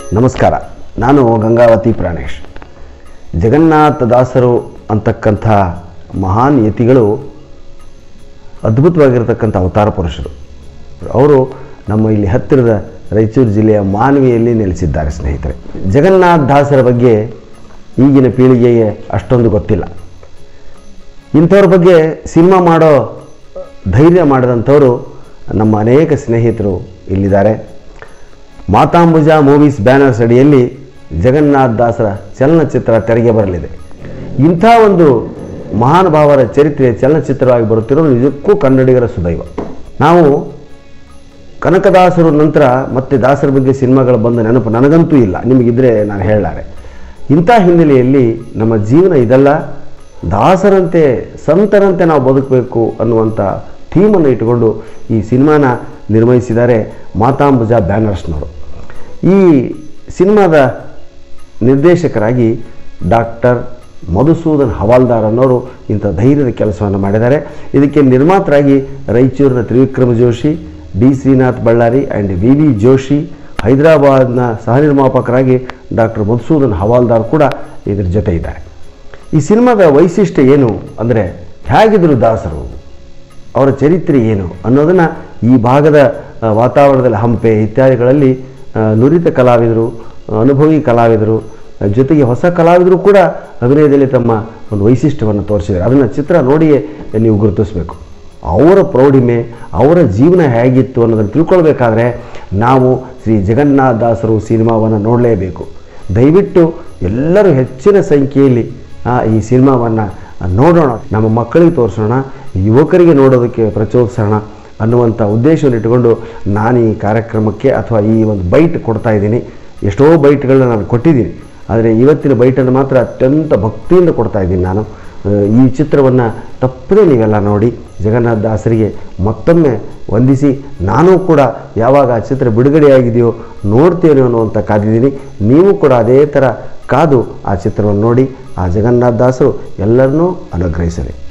ನಮಸ್ಕಾರ ನಾನು ಗಂಗಾವತಿ ಪ್ರಾಣೇಶ್ ಜಗನ್ನಾಥ ದಾಸರು ಅಂತಕ್ಕಂಥ ಮಹಾನ್ ಯತಿಗಳು ಅದ್ಭುತವಾಗಿರತಕ್ಕಂಥ ಅವತಾರ ಪುರುಷರು ಅವರು ನಮ್ಮ ಇಲ್ಲಿ ಹತ್ತಿರದ ರಾಯಚೂರು ಜಿಲ್ಲೆಯ ಮಾನವಿಯಲ್ಲಿ ನೆಲೆಸಿದ್ದಾರೆ ಸ್ನೇಹಿತರೆ ಜಗನ್ನಾಥ ದಾಸರ ಬಗ್ಗೆ ಈಗಿನ ಪೀಳಿಗೆಗೆ ಅಷ್ಟೊಂದು ಗೊತ್ತಿಲ್ಲ ಇಂಥವ್ರ ಬಗ್ಗೆ ಸಿನಿಮಾ ಮಾಡೋ ಧೈರ್ಯ ಮಾಡಿದಂಥವರು ನಮ್ಮ ಅನೇಕ ಸ್ನೇಹಿತರು ಇಲ್ಲಿದ್ದಾರೆ ಮಾತಾಂಬುಜ ಮೂವೀಸ್ ಬ್ಯಾನರ್ಸ್ ಅಡಿಯಲ್ಲಿ ಜಗನ್ನಾಥ ದಾಸರ ಚಲನಚಿತ್ರ ತೆರೆಗೆ ಬರಲಿದೆ ಇಂಥ ಒಂದು ಮಹಾನುಭಾವರ ಚರಿತ್ರೆ ಚಲನಚಿತ್ರವಾಗಿ ಬರುತ್ತಿರೋದು ನಿಜಕ್ಕೂ ಕನ್ನಡಿಗರ ಸುದೈವ ನಾವು ಕನಕದಾಸರು ನಂತರ ಮತ್ತೆ ದಾಸರ ಬಗ್ಗೆ ಸಿನಿಮಾಗಳು ಬಂದ ನೆನಪು ನನಗಂತೂ ಇಲ್ಲ ನಿಮಗಿದ್ರೆ ನಾನು ಹೇಳಲಾರೆ ಇಂಥ ಹಿನ್ನೆಲೆಯಲ್ಲಿ ನಮ್ಮ ಜೀವನ ಇದಲ್ಲ ದಾಸರಂತೆ ಸಂತರಂತೆ ನಾವು ಬದುಕಬೇಕು ಅನ್ನುವಂಥ ಥೀಮನ್ನು ಇಟ್ಟುಕೊಂಡು ಈ ಸಿನಿಮಾನ ನಿರ್ವಹಿಸಿದ್ದಾರೆ ಮಾತಾಂಬುಜ ಬ್ಯಾನರ್ಸ್ನವರು ಈ ಸಿನಿಮಾದ ನಿರ್ದೇಶಕರಾಗಿ ಡಾಕ್ಟರ್ ಮಧುಸೂದನ್ ಹವಾಲ್ದಾರ್ ಅನ್ನೋರು ಇಂಥ ಧೈರ್ಯದ ಕೆಲಸವನ್ನು ಮಾಡಿದ್ದಾರೆ ಇದಕ್ಕೆ ನಿರ್ಮಾತರಾಗಿ ರಾಯಚೂರಿನ Trivikrama Joshi D Srinath Ballari and V V Joshi ಹೈದರಾಬಾದ್ನ ಸಹ ನಿರ್ಮಾಪಕರಾಗಿ ಡಾಕ್ಟರ್ ಮಧುಸೂದನ್ ಹವಾಲ್ದಾರ್ ಕೂಡ ಇದ್ರ ಜೊತೆ ಇದ್ದಾರೆ ಈ ಸಿನಿಮಾದ ವೈಶಿಷ್ಟ್ಯ ಏನು ಅಂದರೆ ಹೇಗಿದ್ರು ದಾಸರು ಅವರ ಚರಿತ್ರೆ ಏನು ಅನ್ನೋದನ್ನು ಈ ಭಾಗದ ಆ, ವಾತಾವರಣದಲ್ಲಿ ಹಂಪೆ ಇತ್ಯಾದಿಗಳಲ್ಲಿ ಆ, ನುರಿತ ಕಲಾವಿದರು ಅನುಭವಿ ಕಲಾವಿದರು ಆ, ಜೊತೆಗೆ ಹೊಸ ಕಲಾವಿದರು ಕೂಡ ಅಭಿನಯದಲ್ಲಿ ತಮ್ಮ ಒಂದು ವೈಶಿಷ್ಟ್ಯವನ್ನು ತೋರಿಸಿದ್ದಾರೆ ಅದನ್ನು ಚಿತ್ರ ನೋಡಿಯೇ ನೀವು ಗುರುತಿಸಬೇಕು ಅವರ ಪ್ರೌಢಿಮೆ ಅವರ ಜೀವನ ಹೇಗಿತ್ತು ಅನ್ನೋದನ್ನು ತಿಳ್ಕೊಳ್ಬೇಕಾದ್ರೆ ನಾವು ಶ್ರೀ ಜಗನ್ನಾಥ ದಾಸರು ಸಿನಿಮಾವನ್ನು ನೋಡಲೇಬೇಕು ದಯವಿಟ್ಟು ಎಲ್ಲರೂ ಹೆಚ್ಚಿನ ಸಂಖ್ಯೆಯಲ್ಲಿ ಆ, ಈ ಸಿನಿಮಾವನ್ನು ನೋಡೋಣ ನಮ್ಮ ಮಕ್ಕಳಿಗೆ ತೋರಿಸೋಣ ಯುವಕರಿಗೆ ನೋಡೋದಕ್ಕೆ ಪ್ರಚೋದಿಸೋಣ ಅನ್ನುವಂಥ ಉದ್ದೇಶವನ್ನು ಇಟ್ಟುಕೊಂಡು ನಾನು ಈ ಕಾರ್ಯಕ್ರಮಕ್ಕೆ ಅಥವಾ ಈ ಒಂದು ಬೈಟ್ ಕೊಡ್ತಾ ಇದ್ದೀನಿ ಎಷ್ಟೋ ಬೈಟ್ಗಳನ್ನ ನಾನು ಕೊಟ್ಟಿದ್ದೀನಿ ಆದರೆ ಇವತ್ತಿನ ಬೈಟನ್ನು ಮಾತ್ರ ಅತ್ಯಂತ ಭಕ್ತಿಯಿಂದ ಕೊಡ್ತಾ ಇದ್ದೀನಿ ನಾನು ಆ, ಈ ಚಿತ್ರವನ್ನು ತಪ್ಪದೇ ನೀವೆಲ್ಲ ನೋಡಿ ಜಗನ್ನಾಥ ದಾಸರಿಗೆ ಮತ್ತೊಮ್ಮೆ ವಂದಿಸಿ ನಾನು ಕೂಡ ಯಾವಾಗ ಆ ಚಿತ್ರ ಬಿಡುಗಡೆಯಾಗಿದೆಯೋ ನೋಡ್ತೇನೆ ಅನ್ನುವಂಥ ಕಾದಿದ್ದೀನಿ ನೀವು ಕೂಡ ಅದೇ ಥರ ಕಾದು ಆ ಚಿತ್ರವನ್ನು ನೋಡಿ ಆ ಜಗನ್ನಾಥ ದಾಸರು ಎಲ್ಲರನ್ನೂ ಅನುಗ್ರಹಿಸಲಿ